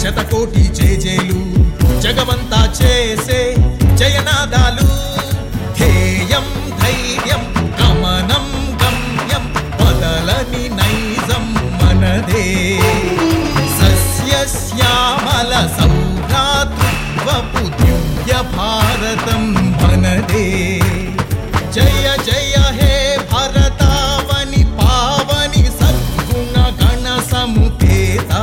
శతకోటి జేజేలు జగవంతా చేసే జయనాదాలు ధ్యేయం ధైర్యం గమనం గమ్యం వదలని నైజం మనదే సస్యశ్యామల సౌభ్రాతృత్వపు దివ్య భారతం మనదే జయ జయ హే భరతావని పావని సద్గుణ గణ సముపేత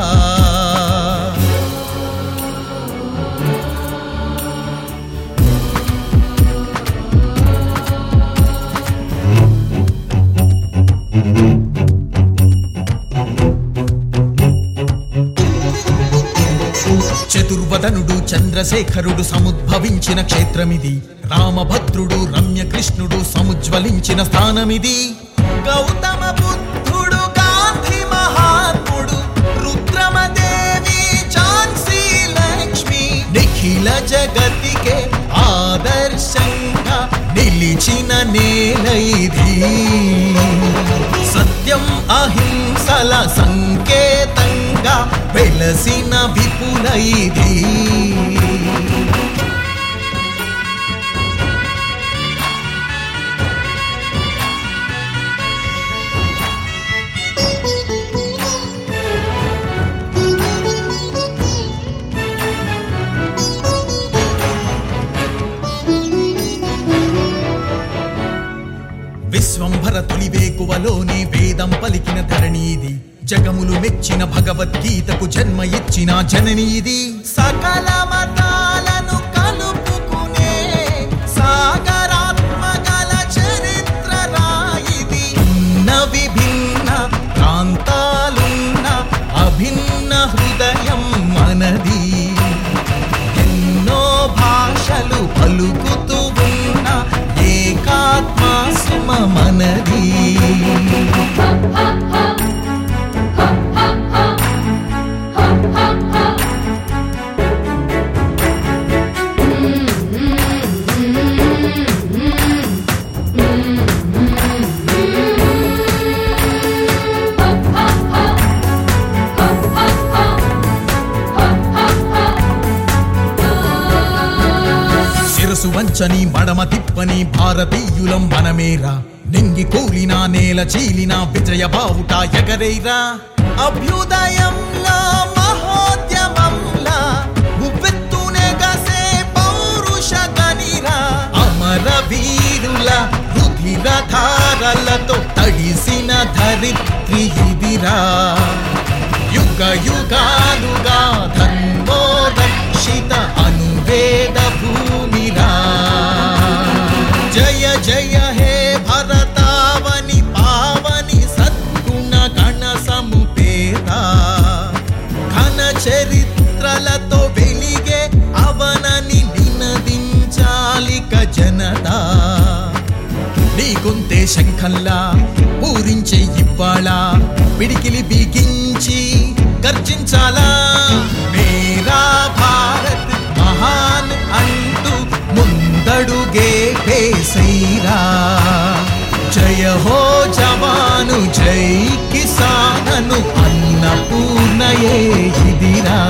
చతుర్వదనుడు చంద్రశేఖరుడు సముద్భవించిన క్షేత్రమిది రామభద్రుడు రమ్యకృష్ణుడు సముజ్వలించిన స్థానమిది గౌతమ బుద్ధుడు గాంధీ మహాత్ముడు రుద్రమదేవి ఝాన్సీ లక్ష్మి నిఖిల జగతికే ఆదర్శంగా నిలిచిన నేల ఇది సత్యం అహింసల సంకేతంగా వెలసిన విపుల ఇది విశ్వంభర తొలి వేకువలోనే వేదం పలికిన ధరణీది జగములు మెచ్చిన భగవద్గీతకు జన్మ ఇచ్చిన జననీది సకల మతాలను కలుపుకునే సాగరాత్మకల చరిత్ర రాయిది భిన్న విభిన్న ప్రాంతాలున్న అభిన్న హృదయం మనది ఎన్నో భాషలు పలుకుతూ ఉన్న ఏకాత్మ సుమ మనది శిరసు వంచని మడమ తిప్పని భారతీయులం మనమేరా నింగి కూలిన నేల చీలిన విజయ బావుట ఎగరేరా అభ్యుదయంలో మహోద్యమంలా ఉవ్వెత్తునే గసే పౌరుష గనిరా అమర వీరుల రుధిర ధారలతో తడిసిన ధరిత్రి ఇదిరా యుగ యుగాలుగా ధర్మో రక్షిత అనువేద భూమిరా జయ జయ హే భరతావని పావని సద్గుణ గణ సముపేత ఘన చరిత్రలతో వెలిగే అవనని నినదించాలిక జనతా నీ గొంతే శంఖంలా పూరించే ఇవ్వాళ పిడికిలి బిగించి గర్జించాలా మేరా భారత్ మహాన్ అంటూ ముందడుగే వేసైరా జయ హో జవాను జై కిసానను అన్నపూర్ణయే ఇదిరా